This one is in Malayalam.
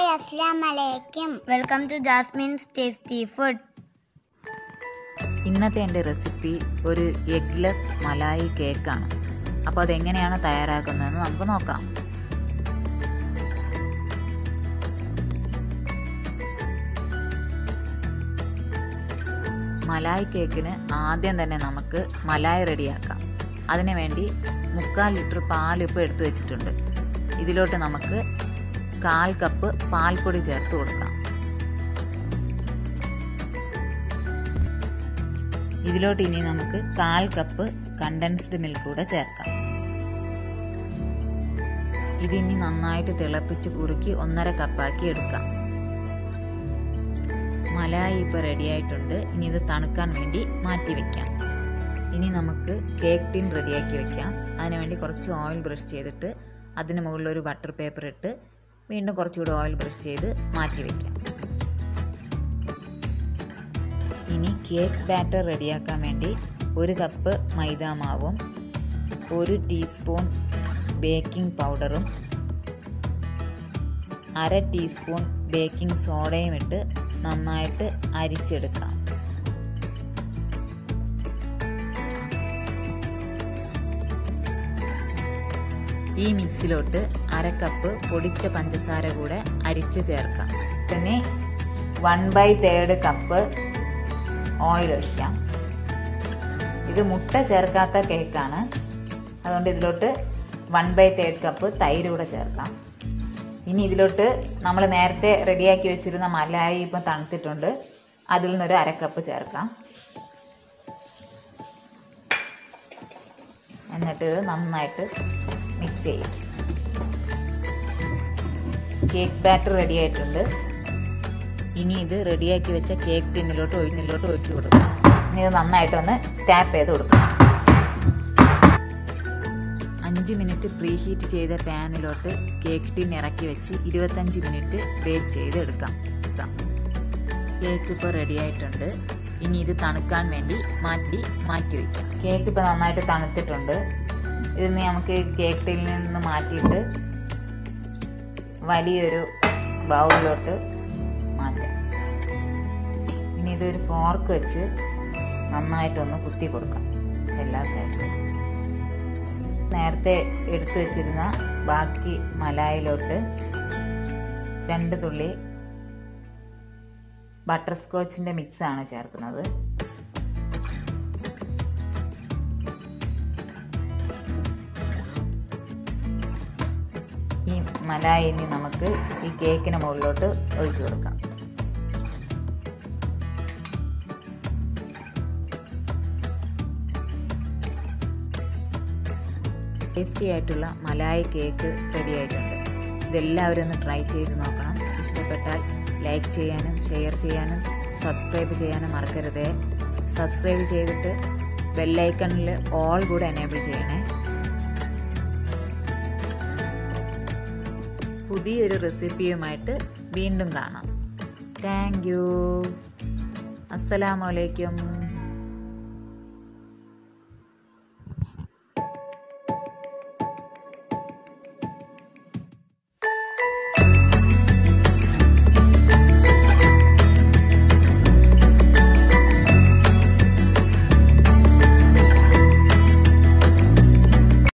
ഹായ് അസ്ലാം വലൈക്കും welcome to Jasmine's tasty food ഇന്നത്തെ എൻ്റെ റെസിപ്പി ഒരു എഗ്ലെസ് മലായി കേക്കാണ് അപ്പോൾ അതെങ്ങനെയാണ് തയ്യാറാക്കുന്നതെന്ന് നമുക്ക് നോക്കാം മലായി കേക്കിന് ആദ്യം തന്നെ നമുക്ക് മലായി റെഡിയാക്കാം അതിനു വേണ്ടി മുക്കാൽ ലിറ്റർ പാൽ ഇപ്പോൾ എടുത്തു വെച്ചിട്ടുണ്ട് ഇതിലോട്ട് നമുക്ക് കാൽ കപ്പ് പാൽപ്പൊടി ചേർത്ത് കൊടുക്കാം ഇതിലോട്ട് ഇനി നമുക്ക് കാൽ കപ്പ് കണ്ടൻസ്ഡ് മിൽക്ക് കൂടെ ചേർക്കാം ഇതിനി നന്നായിട്ട് തിളപ്പിച്ച് കുറുക്കി ഒന്നര കപ്പാക്കി എടുക്കാം മലായി ഇപ്പോൾ റെഡി ആയിട്ടുണ്ട് ഇനി ഇത് തണുക്കാൻ വേണ്ടി മാറ്റി വെക്കാം ഇനി നമുക്ക് കേക്ക് ടിൻ റെഡിയാക്കി വെക്കാം അതിനുവേണ്ടി കുറച്ച് ഓയിൽ ബ്രഷ് ചെയ്തിട്ട് അതിന് മുകളിൽ ഒരു ബട്ടർ പേപ്പർ ഇട്ട് വീണ്ടും കുറച്ചുകൂടി ഓയിൽ ബ്രഷ് ചെയ്ത് മാറ്റി വെക്കാം ഇനി കേക്ക് ബാറ്റർ റെഡിയാക്കാൻ വേണ്ടി ഒരു കപ്പ് മൈദാ മാവും ഒരു ടീസ്പൂൺ ബേക്കിംഗ് പൗഡറും അര ടീസ്പൂൺ ബേക്കിംഗ് സോഡയും ഇട്ട് നന്നായിട്ട് അരിച്ചെടുക്കാം ഈ മിക്സിലോട്ട് അര കപ്പ് പൊടിച്ച പഞ്ചസാര കൂടെ അരിച്ച് ചേർക്കാം പിന്നെ one by third cup oil ഒഴിക്കാം ഇത് മുട്ട ചേർക്കാത്ത കേക്കാണ് അതുകൊണ്ട് ഇതിലോട്ട് വൺ ബൈ തേർഡ് കപ്പ് തൈര് കൂടെ ചേർക്കാം ഇനി ഇതിലോട്ട് നമ്മൾ നേരത്തെ റെഡിയാക്കി വെച്ചിരുന്ന മലായി ഇപ്പം തണുത്തിട്ടുണ്ട് അതിൽ നിന്നൊരു അര കപ്പ് ചേർക്കാം എന്നിട്ട് ഇത് നന്നായിട്ട് മിക്സ് ചെയ്യും കേക്ക് ബാറ്റർ റെഡി ആയിട്ടുണ്ട് ഇനി ഇത് റെഡിയാക്കി വെച്ച കേക്ക് ടിന്നിലോട്ട് ഒഴിഞ്ഞിലോട്ട് ഒഴിച്ചു കൊടുക്കും ഇനി ഇത് നന്നായിട്ടൊന്ന് ടാപ്പ് ചെയ്ത് കൊടുക്കും അഞ്ച് മിനിറ്റ് പ്രീ ഹീറ്റ് ചെയ്ത പാനിലോട്ട് കേക്ക് ടിൻ ഇറക്കി വെച്ച് ഇരുപത്തഞ്ച് മിനിറ്റ് ബേക്ക് ചെയ്ത് എടുക്കാം എടുക്കാം കേക്ക് ഇപ്പോൾ റെഡി ആയിട്ടുണ്ട് ഇനി ഇത് തണുക്കാൻ വേണ്ടി മാറ്റി മാറ്റി വയ്ക്കാം കേക്ക് ഇപ്പോൾ നന്നായിട്ട് തണുത്തിട്ടുണ്ട് ഇത് നമുക്ക് കേക്ക് ടിന്നിൽ നിന്ന് മാറ്റിയിട്ട് വലിയൊരു ബൗളിലോട്ട് മാറ്റാം ഇനി ഇതൊരു ഫോർക്ക് വെച്ച് നന്നായിട്ടൊന്ന് കുത്തി കൊടുക്കാം എല്ലാ സൈഡിലും നേരത്തെ എടുത്തു വെച്ചിരുന്ന ബാക്കി മലായിലോട്ട് രണ്ട് തുള്ളി ബട്ടർ സ്കോച്ചിൻ്റെ മിക്സാണ് ചേർക്കുന്നത് ഈ മലായി ഇനി നമുക്ക് ഈ കേക്കിന് മുകളിലോട്ട് ഒഴിച്ചു കൊടുക്കാം ടേസ്റ്റി ആയിട്ടുള്ള മലായി കേക്ക് റെഡി ആയിട്ടുണ്ട് ഇതെല്ലാവരും ഒന്ന് ട്രൈ ചെയ്ത് നോക്കണം ഇഷ്ടപ്പെട്ടാൽ ലൈക്ക് ചെയ്യാനും ഷെയർ ചെയ്യാനും സബ്സ്ക്രൈബ് ചെയ്യാനും മറക്കരുതേ സബ്സ്ക്രൈബ് ചെയ്തിട്ട് ബെല്ലൈക്കണിൽ ഓൾ കൂടെ എനേബിൾ ചെയ്യണേ പുതിയൊരു റെസിപ്പിയുമായിട്ട് വീണ്ടും കാണാം താങ്ക് യു അസ്സലാമലൈക്കും